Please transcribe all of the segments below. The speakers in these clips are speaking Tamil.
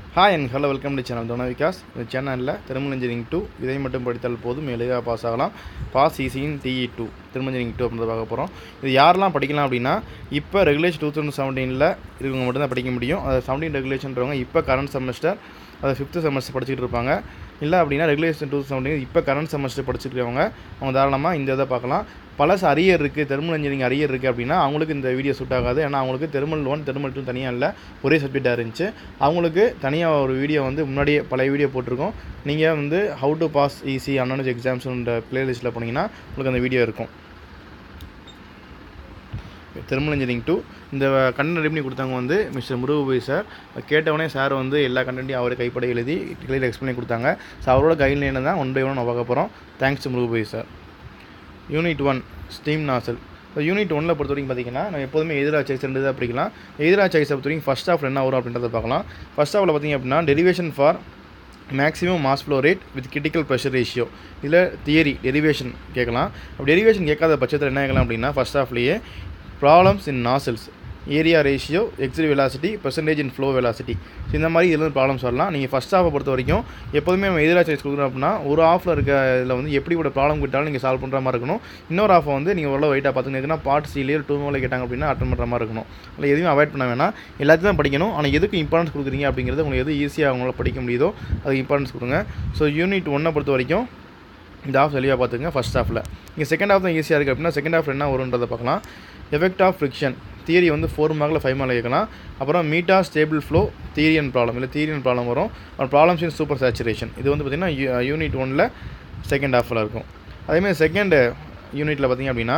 hi and hello welcome to channel தோனா விகாஸ் இந்த சேனலில் திருமல் இன்ஜினியரிங் டூ இதை மட்டும் படித்தால் போதும் எளிதாக பாஸ் ஆகலாம் பாஸ் ஈஸியின் TE two thermal engineering two அப்படின்றத பார்க்க போகிறோம் இது யாரெல்லாம் படிக்கலாம் அப்படின்னா இப்போ ரெகுலேஷன் டூ தௌசண்ட் செவன்டீனில் இருக்கவங்க மட்டும்தான் படிக்க முடியும் அது செவன்டீன் ரெகுலேஷன்றவங்க இப்போ கரண்ட் செமஸ்டர் அது ஃபிஃப்த்து செமஸ்டர் படிச்சுட்டு இருப்பாங்க இல்லை அப்படின்னா ரெகுலேஷன் டூ செவன்டீன் இப்போ கரண்ட் செமஸ்டர் படிச்சுட்டு இருக்கவங்க அவங்க தாராளமாக இந்த இதை பார்க்கலாம் பலஸ் அரியர் இருக்குது தெர்மல் இன்ஜினியரிங் அரியர் இருக்குது அப்படின்னா அவங்களுக்கு இந்த வீடியோ சூட் ஆகாது ஏன்னா அவங்களுக்கு தெர்மல் ஒன் தெர்மல் டூ தனியாக இல்லை ஒரே சப்ஜெக்டாக இருந்துச்சு அவங்களுக்கு தனியாக ஒரு வீடியோ வந்து முன்னாடியே பழைய வீடியோ போட்டிருக்கோம் நீங்கள் வந்து ஹவு டு பாஸ் ஈஸி அன்னானஸ் எக்ஸாம்ஸ்ன்ற பிளேலிஸ்ட்டில் போனீங்கன்னா உங்களுக்கு அந்த வீடியோ இருக்கும் தெர்மல் இன்ஜினியரிங் டூ இந்த கண்டென்ட் ரெடி பண்ணி கொடுத்தவங்க வந்து மிஸ்டர் முருகபுரி சார் கேட்டவொடனே சார் வந்து எல்லா கண்டென்ட்டையும் அவரே கைப்பட எழுதி கிளியர் எக்ஸ்பிளைன் பண்ணி கொடுத்தாங்க ஸோ அவரோட கைட்லைனை தான் ஒன் பை ஒன் நான் பார்க்க போகிறோம் thanks to Murugapuri sir unit one steam nozzle இப்போ யூனிட் ஒன்னில் பொறுத்த வரைக்கும் பார்த்தீங்கன்னா நம்ம எப்போதுமே எதிராக சாய்ஸ் ரெண்டு தான் படிக்கலாம் எதிராக சாய்ஸை பொறுத்த வரைக்கும் ஃபஸ்ட் ஹாஃப் என்ன வரும் அப்படின்றத பார்க்கலாம் ஃபஸ்ட் ஹாஃபில் பார்த்தீங்க அப்படின்னா derivation for maximum mass flow rate with critical pressure ratio இதில் தியரி டெரிவேஷன் கேட்கலாம் அப்படி டெரிவேஷன் கேட்காத பட்சத்தில் என்ன கேட்கலாம் அப்படின்னா ஃபஸ்ட் ஹாஃப்லேயே problems in nozzles area ratio exit velocity percentage in flow velocity so இந்த மாதிரி இதில் ப்ராப்ளம்ஸ் வரலாம் நீங்கள் ஃபஸ்ட் ஹாஃபை பொறுத்த வரைக்கும் எப்போதுமே நம்ம எதிராக சாய்ஸ் கொடுக்குறோம் அப்படின்னா ஒரு ஹாஃபில் இருக்க இதில் வந்து எப்படி கூட ப்ராப்ளம் கிட்டாலும் நீங்கள் சால்வ் பண்ணுற மாதிரி இருக்கணும் இன்னொரு ஹாஃபை வந்து நீங்கள் ஓரளவு வெயிட்டாக பார்த்துக்கிங்கன்னா பார்ட் சிலேயோ டூ மேலே கேட்டாங்க அப்படின்னா அட்டன் பண்ணுற மாதிரி இருக்கணும் இல்லை எதுவுமே அவாய்ட் பண்ண வேணாம் எல்லாத்தையும் தான் படிக்கணும் ஆனால் எதுக்கு இம்பார்ட்டன்ஸ் கொடுக்குறீங்க அப்படிங்கிறது உங்களுக்கு எது ஈஸியாக அவங்களால படிக்க முடியுதோ அதுக்கு இம்பார்ட்டன்ஸ் கொடுங்க ஸோ யூனிட் ஒன்னை பொறுத்த வரைக்கும் இந்த ஆஃப் தெளிவாக பார்த்துங்க ஃபஸ்ட் ஹாஃபில் இங்கே செகண்ட் ஹாஃப் தான் ஈஸியாக இருக்குது அப்படின்னா செகண்ட் ஹாஃப் என்ன வருன்றதை பார்க்கலாம் எஃபெக்ட் ஆஃப் ஃப்ரிக்ஷன் தியரி வந்து ஃபோர் மார்க்கில் ஃபைவ் மார்க்கில் கேட்கலாம் அப்புறம் மீட்டா ஸ்டேபிள் ஃப்ளோ தியரியன் ப்ராப்ளம் இல்லை தியரியன் ப்ராப்ளம் வரும் அப்புறம் ப்ராப்ளம்ஸ் இன் சூப்பர் சேச்சுரேஷன் இது வந்து பார்த்திங்கன்னா யூனிட் ஒனில் செகண்ட் ஹாஃபில் இருக்கும் அதேமாதிரி செகண்ட் யூனிட்டில் பார்த்திங்க அப்படின்னா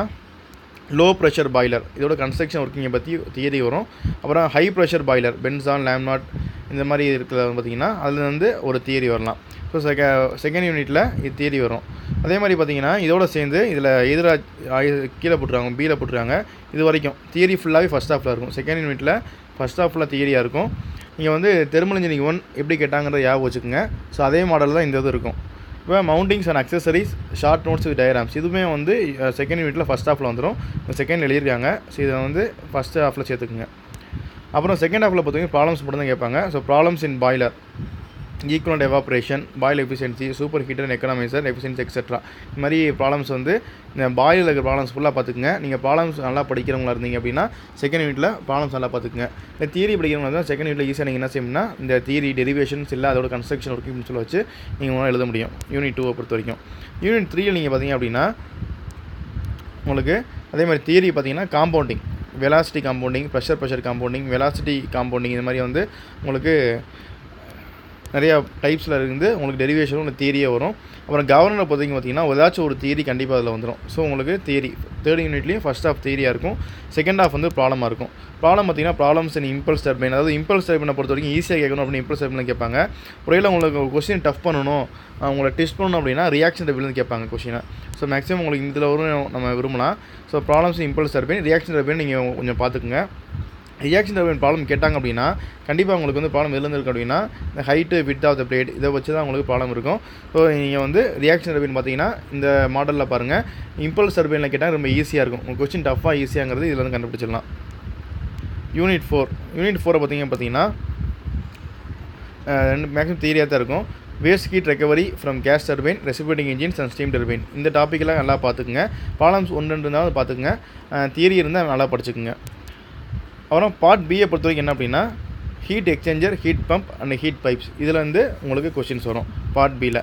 லோ ப்ரெஷர் பாய்லர் இதோட கன்ஸ்ட்ரக்ஷன் ஒர்க்கிங்கை பற்றி தியரி வரும் அப்புறம் high pressure boiler Benson Lamont இந்த மாதிரி இருக்கிறது பார்த்திங்கன்னா அதில் வந்து ஒரு தியரி வரலாம் ஸோ செக செகண்ட் யூனிட்டில் இது தியரி வரும் அதே மாதிரி பார்த்தீங்கன்னா இதோட சேர்ந்து இதில் எதிராக கீழே போட்டுருவாங்க பியில் போட்டுருக்காங்க இது வரைக்கும் தியரி ஃபுல்லாகவே ஃபஸ்ட் ஹாஃபில் இருக்கும் செகண்ட் யூனிட்டில் ஃபஸ்ட் ஹாஃபில் தியரியாக இருக்கும் நீங்கள் வந்து தெர்மல் இன்ஜினியரிங் ஒன் எப்படி கேட்டாங்கிறத ஞாபகம் வச்சுக்கோங்க ஸோ அதே மாடல் தான் இந்த இது இருக்கும் இப்போ mountings and accessories short notes with diagrams இதுவுமே வந்து செகண்ட் யூனிட்டில் ஃபஸ்ட் ஹாஃபில் வந்துடும் செகண்ட் எழுதியிருக்காங்க ஸோ இதை வந்து ஃபஸ்ட் ஹாஃபில் சேர்த்துக்குங்க அப்புறம் செகண்ட் ஹாஃபில் பார்த்தீங்கன்னா ப்ராப்ளம்ஸ் மட்டும் தான் கேட்பாங்க so problems in boiler equivalent evaporation boiler efficiency super heater and economiser efficiency etcetera இந்த மாதிரி ப்ராப்ளம்ஸ் வந்து இந்த பாயில் இருக்கிற ப்ராப்ளம்ஸ் ஃபுல்லாக பார்த்துக்குங்க நீங்கள் ப்ராப்ளம்ஸ் நல்லா படிக்கிறவங்களா இருந்தீங்க அப்படின்னா செகண்ட் யூனிட்டில் ப்ராப்ளம்ஸ் நல்லா பார்த்துக்குங்க இந்த தியரி படிக்கிறவங்க தான் செகண்ட் யூனிட்டில் ஈஸியாக நீங்கள் என்ன செய்யணும்னா இந்த தியரி டெரிவேஷன்ஸ் இல்லை அதோட கன்ஸ்ட்ரக்ஷன் ஒர்க்கிங் சொல்ல வச்சு நீங்கள் ஒன்றும் எழுத முடியும் யூனிட் டூவை பொறுத்த வரைக்கும் யூனிட் த்ரீயில் நீங்கள் பார்த்தீங்க அப்படின்னா உங்களுக்கு அதே மாதிரி தியரி பார்த்தீங்கன்னா compounding velocity compounding pressure pressure compounding velocity compounding இந்த மாதிரி வந்து உங்களுக்கு நிறையா டைப்ஸில் இருந்து உங்களுக்கு டெரிவேஷனும் உங்களுக்கு தியரியே வரும் அப்புறம் கவர்னர் பொறுத்தவரைக்கும் பார்த்தீங்கன்னா ஏதாச்சும் ஒரு தியரி கண்டிப்பாக அதில் வந்துடும் ஸோ உங்களுக்கு தியரி தேர்ட் யூனிட்லேயும் ஃபஸ்ட் ஆஃப் தியரியாக இருக்கும் செகண்ட் ஆஃப் வந்து ப்ராப்ளமாக இருக்கும் ப்ராப்ளம் பார்த்தீங்கன்னா ப்ராப்ளம்ஸ் இன் இம்பல்ஸ் டர்பைன் அதாவது இம்பல்ஸ் டர்பைனை பொறுத்த வரைக்கும் ஈஸியாக கேட்கணும் அப்படின்னு இம்பல்ஸ் டர்பைன் கேட்பாங்க ஒருவேளை உங்களுக்கு ஒரு கொஸ்டின் டஃப் பண்ணணும் உங்களை டெஸ்ட் பண்ணணும் அப்படின்னா ரியாக்ஷன் டர்பைன் கேட்பாங்க கொஸ்டினை ஸோ மேக்ஸிமம் உங்களுக்கு இதில் வரும் நம்ம விரும்பலாம் so problems impulse turbine reaction turbine நீங்கள் கொஞ்சம் பார்த்துக்குங்க ரியாக்ஷன் டர்பைன் ப்ராப்ளம் கேட்டாங்க அப்படின்னா கண்டிப்பாக உங்களுக்கு வந்து ப்ராப்ளம் எதுலேருந்து இருக்குது அப்படின்னா இந்த height width of the blade இதை வச்சு தான் உங்களுக்கு ப்ராப்ளம் இருக்கும் ஸோ நீங்கள் வந்து ரியாக்ஷன் டர்பைன் பார்த்தீங்கன்னா இந்த மாடலில் பாருங்கள் இம்பல்ஸ் டர்பைனில் கேட்டால் ரொம்ப ஈஸியாக இருக்கும் உங்கள் கொஸ்டின் டஃப்பாக ஈஸியாங்கிறது இதில் வந்து கண்டுபிடிச்சிடலாம் யூனிட் ஃபோர் யூனிட் ஃபோரை பார்த்தீங்க பார்த்தீங்கன்னா ரெண்டு மேக்ஸிமம் தியரியாக தான் இருக்கும் waste heat recovery from gas turbine reciprocating engines and steam turbine இந்த டாப்பிக்கெல்லாம் நல்லா பார்த்துக்குங்க ப்ராப்ளம்ஸ் ஒன்று ரெண்டு இருந்தாலும் பார்த்துக்குங்க தியரி இருந்தால் நல்லா படிச்சுக்குங்க அப்புறம் பார்ட் பியை பொறுத்த வரைக்கும் என்ன அப்படின்னா heat exchanger heat pump and heat pipes இதில் வந்து உங்களுக்கு கொஷின்ஸ் வரும் பார்ட் பியில்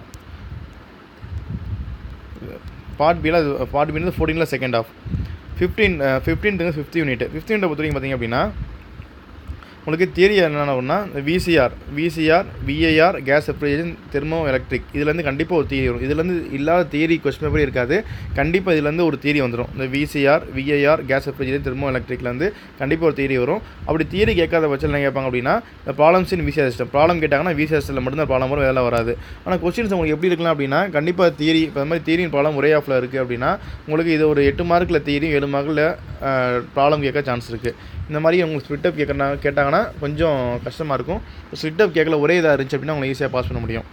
பார்ட் பியில் பார்ட் பி வந்து ஃபோர்டீனில் second half fifteen fifteenth fifth unit fifth unit பொறுத்த வரைக்கும் பார்த்திங்க அப்படின்னா உங்களுக்கு தியரி என்னென்ன அப்படின்னா VCR VCR VAR gas refrigeration thermoelectric இதுலேருந்து கண்டிப்பாக ஒரு தியரி வரும் இதுலேருந்து இல்லாத தியரி கொஸ்டின் பேப்பரே இருக்காது கண்டிப்பாக இதுலேருந்து ஒரு தியரி வந்துடும் இந்த விசிஆர் விஏஆர் கேஸ் ரெஃப்ரிஜரேஷன் தெர்மோ எலக்ட்ரிக்லேருந்து கண்டிப்பாக ஒரு தியரி வரும் அப்படி தியரி கேட்காத பட்சத்தில் என்ன கேட்பாங்க அப்படின்னா இந்த problems in VCR system problem கேட்டாங்கன்னா விசிஆர் சிஸ்டமில் மட்டும்தான் ப்ராப்ளம் வரும் வேலை வராது ஆனால் கொஸ்டின்ஸ் உங்களுக்கு எப்படி இருக்கலாம் அப்படின்னா கண்டிப்பாக தியரி இப்போ மாதிரி தியரியின் ப்ராப்ளம் ஒரே ஆஃபில் இருக்குது அப்படின்னா உங்களுக்கு இது ஒரு எட்டு மார்க்கில் தியரி ஏழு மார்க்கில் ப்ராப்ளம் கேட்க சான்ஸ் இருக்குது இந்த மாதிரி உங்களுக்கு ஸ்பிட்டப் கேட்கறா கேட்டாங்கன்னா கொஞ்சம் கஷ்டமாக இருக்கும் ஸ்பிட்டப் கேட்கல ஒரே இதாக இருந்துச்சு அப்படின்னா உங்களுக்கு ஈஸியாக பாஸ் பண்ண முடியும்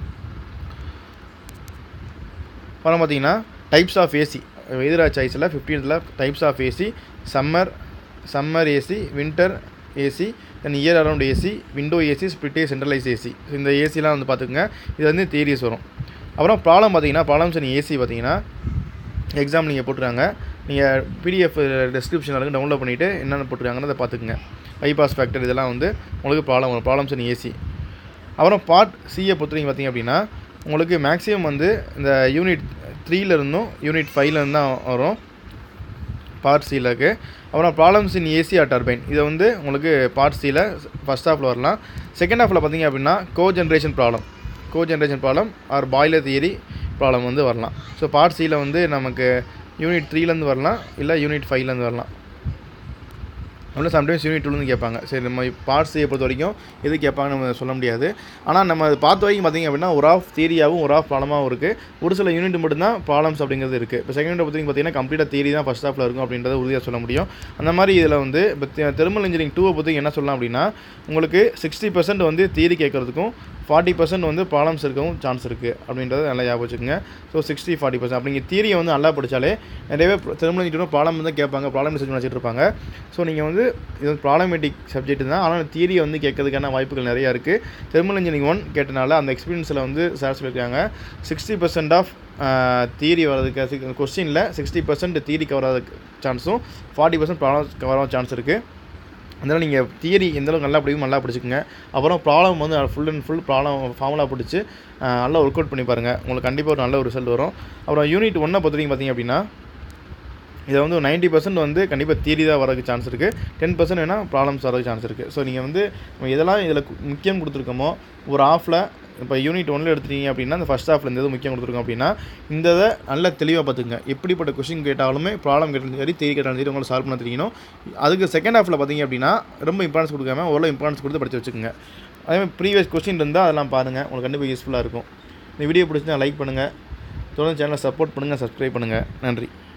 அப்புறம் பார்த்தீங்கன்னா டைப்ஸ் ஆஃப் ஏசி எதிராக சாய்ஸில் ஃபிஃப்டீன்த்தில் types of AC summer summer AC winter AC then year around AC window AC split centralise AC இந்த ஏசிலாம் வந்து பார்த்துக்குங்க இது வந்து தியரிஸ் வரும் அப்புறம் ப்ராப்ளம் பார்த்தீங்கன்னா ப்ராப்ளம்ஸ் இன் ஏசி பார்த்தீங்கன்னா எக்ஸாம் நீங்கள் போட்டுருக்காங்க நீங்கள் பிடிஎஃப் டெஸ்கிரிப்ஷனில் இருக்கு டவுன்லோட் பண்ணிவிட்டு என்னென்ன போட்டுருக்காங்கன்னு அதை பார்த்துக்குங்க பைபாஸ் ஃபேக்டர் இதெல்லாம் வந்து உங்களுக்கு ப்ராப்ளம் வரும் ப்ராப்ளம்ஸ் இன் ஏசி அப்புறம் பார்ட் சியை பொறுத்தவரைக்கும் பார்த்தீங்க அப்படின்னா உங்களுக்கு மேக்ஸிமம் வந்து இந்த யூனிட் த்ரீலேருந்தும் யூனிட் ஃபைவ்லேருந்து தான் வரும் பார்ட் சியில் இருக்குது அப்புறம் problems in AC or turbine இதை வந்து உங்களுக்கு பார்ட் சியில் ஃபஸ்ட் ஹாஃபில் வரலாம் செகண்ட் ஹாஃபில் பார்த்தீங்க அப்படின்னா cogeneration problem cogeneration problem or boiler theory problem வந்து வரலாம் ஸோ பார்ட் சியில் வந்து நமக்கு யூனிட் த்ரீலேருந்து வரலாம் இல்லை யூனிட் ஃபைவ்லேருந்து வரலாம் அப்படின்னா சம்டைம்ஸ் யூனிட் டூலேருந்து கேட்பாங்க சரி நம்ம பார்ட் சியை பொறுத்த வரைக்கும் எது கேட்பாங்கன்னு நம்ம சொல்ல முடியாது ஆனால் நம்ம அது பார்த்த வரைக்கும் பார்த்திங்க அப்படின்னா ஒரு ஆஃப் தியரியாகவும் ஒரு ஆஃப் ப்ராப்ளமாகவும் இருக்குது ஒரு சில யூனிட் மட்டும்தான் ப்ராப்ளம்ஸ் அப்படிங்கிறது இருக்குது இப்போ செகண்ட் பொறுத்த வரைக்கும் பார்த்தீங்கன்னா கம்ப்ளீட்டாக தியரி தான் ஃபஸ்ட் ஹாஃபில் இருக்கும் அப்படின்றத உறுதியாக சொல்ல முடியும் அந்த மாதிரி இதில் வந்து இப்போ தெர்மல் இன்ஜினியரிங் டூவை பொறுத்து என்ன சொல்லலாம் அப்படின்னா உங்களுக்கு சிக்ஸ்டி பர்சன்ட் வந்து தியரி கேட்குறதுக்கும் ஃபார்ட்டி பர்சன்ட் வந்து ப்ராப்ளம்ஸ் இருக்கவும் சான்ஸ் இருக்குது அப்படின்றத நல்லா ஞாபகம் வச்சுக்கோங்க ஸோ சிக்ஸ்டி ஃபார்ட்டி பர்சன்ட் அப்படிங்க தியரியை வந்து நல்லா படித்தாலே நிறையவே தெர்மல் இன்ஜினியரும் ப்ராப்ளம் தான் கேட்பாங்க ப்ராப்ளம் ரிசர்ச் வச்சுட்டு இருப்பாங்க ஸோ நீங்கள் வந்து இது ப்ராப்ளமேட்டிக் சப்ஜெக்ட் தான் ஆனால் தியரியை வந்து கேட்கறதுக்கான வாய்ப்புகள் நிறையா இருக்குது தெர்மல் இன்ஜினியரிங் ஒன் கேட்டனால அந்த எக்ஸ்பீரியன்ஸில் வந்து சார் சொல்லியிருக்காங்க சிக்ஸ்டி பர்சன்ட் ஆஃப் தியரி வர்றதுக்கு கொஸ்டினில் சிக்ஸ்டி பர்சன்ட் தியரி கவர் ஆகிறதுக்கு சான்ஸும் ஃபார்ட்டி பர்சன்ட் ப்ராப்ளம் கவர் ஆக சான்ஸ் இருக்குது அதனால் நீங்கள் தியரி எந்தளவுக்கு நல்லா படிக்கும் நல்லா படிச்சுக்கோங்க அப்புறம் ப்ராப்ளம் வந்து full and full problem formula பிடிச்சி நல்லா ஒர்க் அவுட் பண்ணி பாருங்கள் உங்களுக்கு கண்டிப்பாக ஒரு நல்ல ஒரு ரிசல்ட் வரும் அப்புறம் யூனிட் ஒன்றை பொறுத்தவரைக்கும் பார்த்தீங்க அப்படின்னா இதில் வந்து நைன்ட்டி பர்சன்ட் வந்து கண்டிப்பாக தியரி தான் வரதுக்கு சான்ஸ் இருக்குது டென் பர்சன்ட் வேணால் ப்ராப்ளம்ஸ் வரதுக்கு சான்ஸ் இருக்குது ஸோ நீங்கள் வந்து நம்ம எதெல்லாம் இதில் முக்கியம் கொடுத்துருக்கோமோ ஒரு ஆஃபில் இப்போ யூனிட் ஒன்றில் எடுத்துட்டீங்க அப்படின்னா அந்த ஃபஸ்ட் ஹாஃபில் இந்த இது முக்கியம் கொடுத்துருக்கோம் அப்படின்னா இந்த இதை நல்லா தெளிவாக பார்த்துங்க எப்படிப்பட்ட கொஷின் கேட்டாலுமே ப்ராப்ளம் கேட்டாலும் சரி தேரி கேட்டாலும் சரி உங்களை சால்வ் பண்ண தெரியணும் அதுக்கு செகண்ட் ஹாஃபில் பார்த்தீங்க அப்படின்னா ரொம்ப இம்பார்ட்டன்ஸ் கொடுக்காம ஓரளவு இம்பார்ட்டன்ஸ் கொடுத்து படித்து வச்சுக்கோங்க அதேமாதிரி ப்ரீவியஸ் கொஸ்டின் இருந்தால் அதெல்லாம் பாருங்கள் உங்களுக்கு கண்டிப்பாக யூஸ்ஃபுல்லாக இருக்கும் இந்த வீடியோ பிடிச்சிருந்தா லைக் பண்ணுங்கள் தொடர்ந்து சேனலை சப்போர்ட் பண்ணுங்கள் சப்ஸ்கிரைப் பண்ணுங்கள் நன்றி